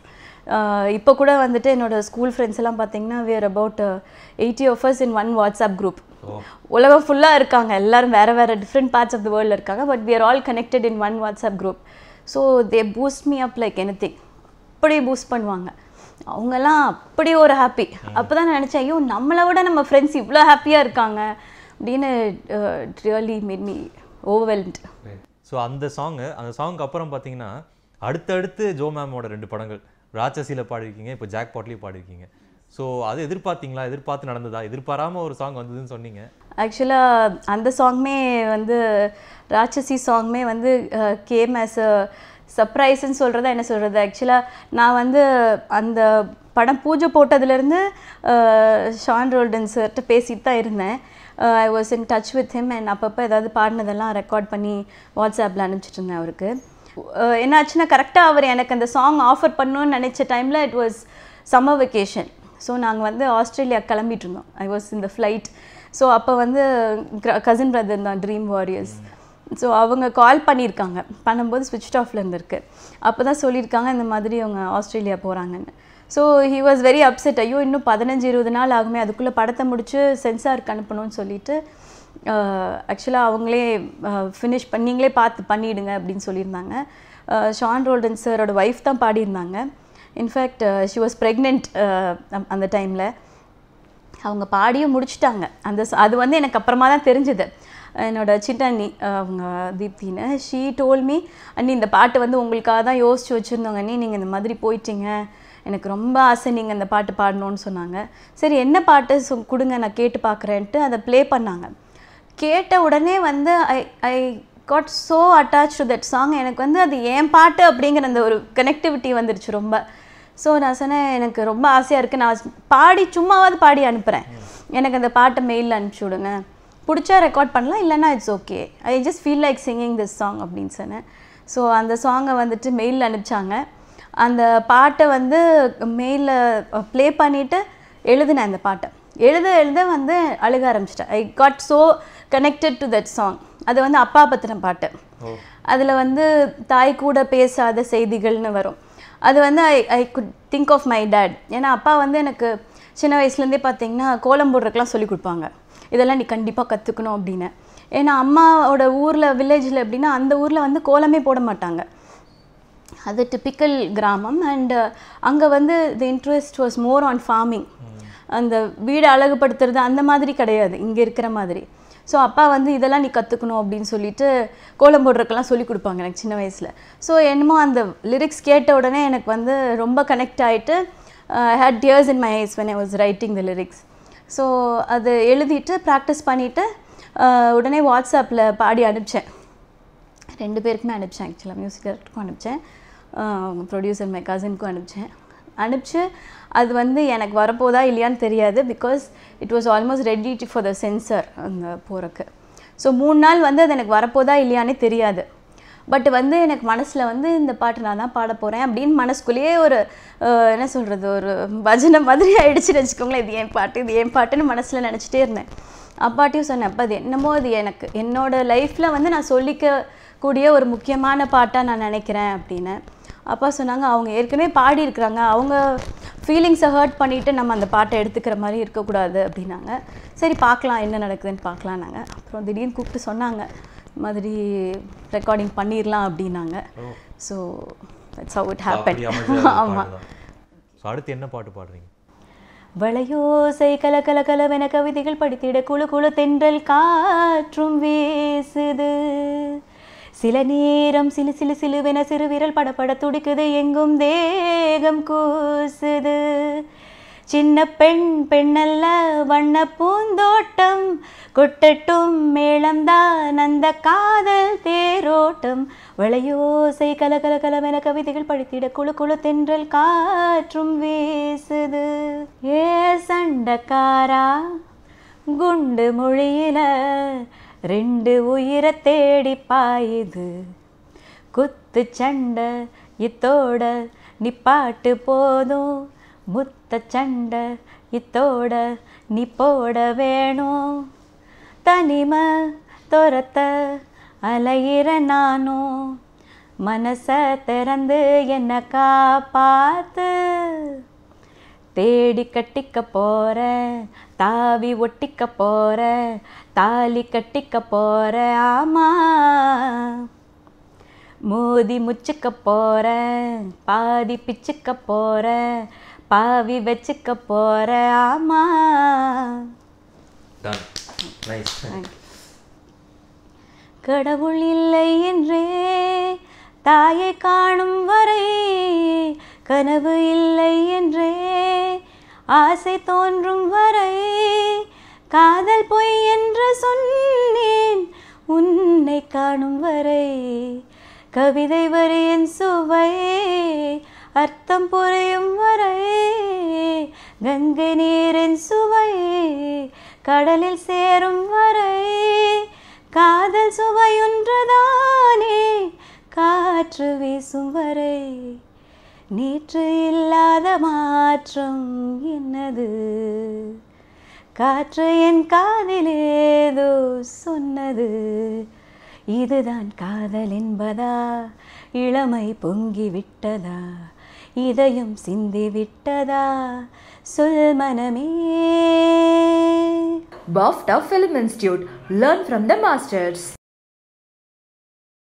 இப்போ கூட வந்துட்டு என்னோட ஸ்கூல் ஃப்ரெண்ட்ஸ் எல்லாம் பார்த்தீங்கன்னா we're about eighty of us in one WhatsApp group உலகம் ஃபுல்லாக இருக்காங்க எல்லாரும் வேறு வேறு டிஃப்ரெண்ட் பார்ட்ஸ் ஆஃப் த வேர்ல்டில் இருக்காங்க but we are all connected in one WhatsApp group so they boost me up like anything அப்படி பூஸ்ட் பண்ணுவாங்க அவங்கெல்லாம் அப்படி ஒரு ஹாப்பி அப்போ தான் நினச்சேன் ஐயோ நம்மளை விட நம்ம ஃப்ரெண்ட்ஸ் இவ்வளோ ஹாப்பியாக இருக்காங்க அப்படின்னு really made me overwhelmed so அந்த சாங்கு அந்த சாங்க்கு அப்புறம் பார்த்தீங்கன்னா அடுத்தடுத்து ஜோ மேமோட ரெண்டு படங்கள் ராட்சசியில் பாடிருக்கீங்க இப்போ ஜாக் பாட்லேயும் பாடிருக்கீங்க ஸோ அது எதிர்பார்த்தீங்களா எதிர்பார்த்து நடந்ததா எதிர்பாராம ஒரு சாங் வந்ததுன்னு சொன்னீங்க ஆக்சுவலாக அந்த சாங்மே வந்து ராட்சசி சாங்மே வந்து கேம் ஆஸ் அ சர்ப்ரைஸ்ன்னு சொல்கிறதா என்ன சொல்கிறது ஆக்சுவலாக நான் வந்து அந்த படம் பூஜை போட்டதுலேருந்து ஷான் ரோல்டன் சார்கிட்ட பேசிட்டு தான் இருந்தேன் I was in touch with him and அப்பப்போ ஏதாவது பாடினதெல்லாம் ரெக்கார்ட் பண்ணி வாட்ஸ்அப்பில் அனுப்பிச்சிட்டு இருந்தேன் அவருக்கு அஹ் என்னாச்சுன்னா கரெக்டாக அவர் எனக்கு அந்த சாங் ஆஃபர் பண்ணணும்னு நினச்ச டைமில் it was summer vacation so நாங்கள் வந்து ஆஸ்திரேலியா கிளம்பிட்டு இருந்தோம் ஐ வாஸ் இந்த ஃப்ளைட் ஸோ அப்போ வந்து கசின் பிரதர் தான் ட்ரீம் வாரியர்ஸ் ஸோ அவங்க கால் பண்ணியிருக்காங்க பண்ணும்போது ஸ்விட்ச் ஆஃப்ல இருந்திருக்கு அப்போ தான் சொல்லியிருக்காங்க இந்த மாதிரி அவங்க ஆஸ்திரேலியா போகிறாங்கன்னு so he was very upset ஐயோ இன்னும் பதினஞ்சு இருபது நாள் ஆகுமே அதுக்குள்ளே படத்தை முடிச்சு சென்சாருக்கு அனுப்பணும்னு சொல்லிட்டு ஆக்சுவலாக அவங்களே ஃபினிஷ் பண்ணி நீங்களே பார்த்து பண்ணிடுங்க அப்படின்னு சொல்லியிருந்தாங்க ஷான் ரோல்டன் சாரோட ஒய்ஃப் தான் பாடியிருந்தாங்க இன்ஃபேக்ட் ஷி வாஸ் ப்ரெக்னென்ட் அந்த டைமில் அவங்க பாடியும் முடிச்சிட்டாங்க அந்த ச- அது வந்து எனக்கு அப்புறமா தான் தெரிஞ்சுது என்னோட சின்ன அண்ணி அவங்க தீப்தின்னு ஷீ டோல் மீ அண்ணி இந்த பாட்டு வந்து உங்களுக்காக தான் யோசிச்சு வச்சுருந்தோங்க அண்ணி நீங்கள் இந்த மாதிரி போயிட்டீங்க எனக்கு ரொம்ப ஆசை நீங்கள் இந்த பாட்டு பாடணும்னு சொன்னாங்க சரி என்ன பாட்டு சொ கொடுங்க நான் கேட்டு பார்க்குறேன்ட்டு அதை ப்ளே பண்ணாங்க கேட்ட உடனே வந்து I I got so attach to that song எனக்கு வந்து அது என் பாட்டு அப்படிங்கிற அந்த ஒரு கனெக்டிவிட்டி வந்துருச்சு ரொம்ப ஸோ நான் சொன்னேன் எனக்கு ரொம்ப ஆசையாக இருக்குது நான் பாடி சும்மாவாவது பாடி அனுப்புகிறேன் எனக்கு அந்த பாட்டை மெயிலில் அனுப்பிச்சி விடுங்க பிடிச்சா ரெக்கார்ட் பண்ணலாம் இல்லைன்னா it's okay I just feel like singing this song அப்படின்னு சொன்னேன் ஸோ அந்த சாங்கை வந்துட்டு மெயிலில் அனுப்பிச்சாங்க அந்த பாட்டை வந்து மெயிலில் ப்ளே பண்ணிவிட்டு எழுதினேன் அந்த பாட்டை எழுத எழுத வந்து அழுக ஆரம்பிச்சிட்டேன் I got so connected to that song அது வந்து அப்பா பற்றின பாட்டு அதில் வந்து தாய் கூட பேசாத செய்திகள்னு வரும் அது வந்து I I could think of my dad ஏன்னா அப்பா வந்து எனக்கு சின்ன வயசுலேருந்தே பார்த்தீங்கன்னா கோலம் போடுறதுக்கெலாம் சொல்லி கொடுப்பாங்க இதெல்லாம் நீ கண்டிப்பாக கற்றுக்கணும் அப்படின்னு ஏன்னா அம்மாவோட ஊரில் வில்லேஜில் எப்படின்னா அந்த ஊரில் வந்து கோலமே போட மாட்டாங்க அது டிப்பிக்கல் கிராமம் அண்ட் அங்கே வந்து the interest was more on farming அந்த வீடு அழகுபடுத்துறது அந்த மாதிரி கிடையாது இங்கே இருக்கிற மாதிரி ஸோ அப்பா வந்து இதெல்லாம் நீ கற்றுக்கணும் அப்படின்னு சொல்லிட்டு கோலம் போடுறதுக்கெல்லாம் சொல்லி கொடுப்பாங்க எனக்கு சின்ன வயசில் ஸோ என்னமோ அந்த லிரிக்ஸ் கேட்ட உடனே எனக்கு வந்து ரொம்ப கனெக்ட் ஆகிட்டு had tears in my eyes when I was writing the lyrics so அது எழுதிட்டு ப்ராக்டிஸ் பண்ணிவிட்டு உடனே வாட்ஸ்அப்பில் பாடி அனுப்பிச்சேன் ரெண்டு பேருக்குமே அனுப்பிச்சேன் ஆக்சுவலாக மியூசிக் டைரக்டருக்கும் அனுப்பிச்சேன் அவங்க ப்ரொடியூசர் மை கசினுக்கும் அனுப்பிச்சேன் அனுப்பிச்சு அது வந்து எனக்கு வரப்போதா இல்லையான்னு தெரியாது because it was almost ready for the censor அந்த போகிறக்கு ஸோ மூணு நாள் வந்து அது எனக்கு வரப்போதா இல்லையானே தெரியாது பட் வந்து எனக்கு மனசில் வந்து இந்த பாட்டு நான் தான் பாட போகிறேன் அப்படின்னு மனசுக்குள்ளேயே ஒரு அஹ், என்ன சொல்கிறது ஒரு பஜனை மாதிரி ஆயிடுச்சுன்னு வச்சுக்கோங்களேன் இது என் பாட்டு இது என் பாட்டுன்னு மனசில் நினச்சிட்டே இருந்தேன் அப்பாட்டையும் சொன்னேன் அப்போ அது என்னமோ அது எனக்கு என்னோட லைஃப்பில் வந்து நான் சொல்லிக்க கூடிய ஒரு முக்கியமான பாட்டாக நான் நினைக்கிறேன் அப்படின்னு அப்பா சொன்னாங்க அவங்க ஏற்கனவே பாடி இருக்கிறாங்க அவங்க ஃபீலிங்ஸை ஹர்ட் பண்ணிவிட்டு நம்ம அந்த பாட்டை எடுத்துக்கிற மாதிரி இருக்கக்கூடாது அப்படின்னாங்க சரி பார்க்கலாம் என்ன நடக்குதுன்னு பார்க்கலாம் நாங்கள் அப்புறம் திடீர்னு கூப்பிட்டு சொன்னாங்க இந்த மாதிரி ரெக்கார்டிங் பண்ணிடலாம் அப்படின்னாங்க so that's how it happen ஆமாம் ஸோ அடுத்து என்ன பாட்டு பாடுறீங்க வளையோசை கல கல கலவென கவிதைகள் படித்திட குழு குழு தென்றல் காற்றும் வீசுது சில நேரம் சிலு சிலு சிலுவென சிறுவிரல் படபட துடிக்குது எங்கும் தேகம் கூசுது சின்ன பெண் பெண்ணல்ல வண்ண பூந்தோட்டம் கொட்டட்டும் மேளம்தான் அந்த காதல் தேரோட்டம் வளையோசை கல கல கலவென கவிதைகள் படித்திட குழு குழு தென்றல் காற்றும் வீசுது ஏ சண்டக்காரா குண்டு மொழியில ரெண்டு உயிரை தேடி பாயுது குத்து சண்டை இத்தோட நிப்பாட்டு போதும் முத்த சண்டை இத்தோட நீ போட வேணும் தனிமை துரத்த அலையிற நானும் மனச திறந்து என்ன காப்பாத்து தேடி கட்டிக்க போறேன் தாவி ஒட்டிக்க போறேன் தாலி கட்டிக்க போறேன் ஆமா மோதி முச்சுக்க போறேன் பாதி பிச்சுக்க போறேன் பாவி வச்சுக்க போறேன் ஆமா டன் நைஸ் கடவுள் இல்லை என்றே தாயை காணும் வரை கனவு இல்லை என்றே ஆசை தோன்றும் வரை காதல் பொய் என்று சொன்னேன் உன்னை காணும் வரை கவிதை வரியின் சுவை அர்த்தம் புரியும் வரை கங்கை நீரின் சுவை கடலில் சேரும் வரை காதல் சுவையொன்றுதானே காற்று வீசும் வரை நேற்று இல்லாத மாற்றம் என்னது காற்று என் காதிலேதோ சொன்னது இதுதான் காதல் என்பதா இளமை பொங்கி விட்டதா இதயம் சிந்தி விட்டதா சொல் மனமே BAFTA Film Institute. Learn from the masters.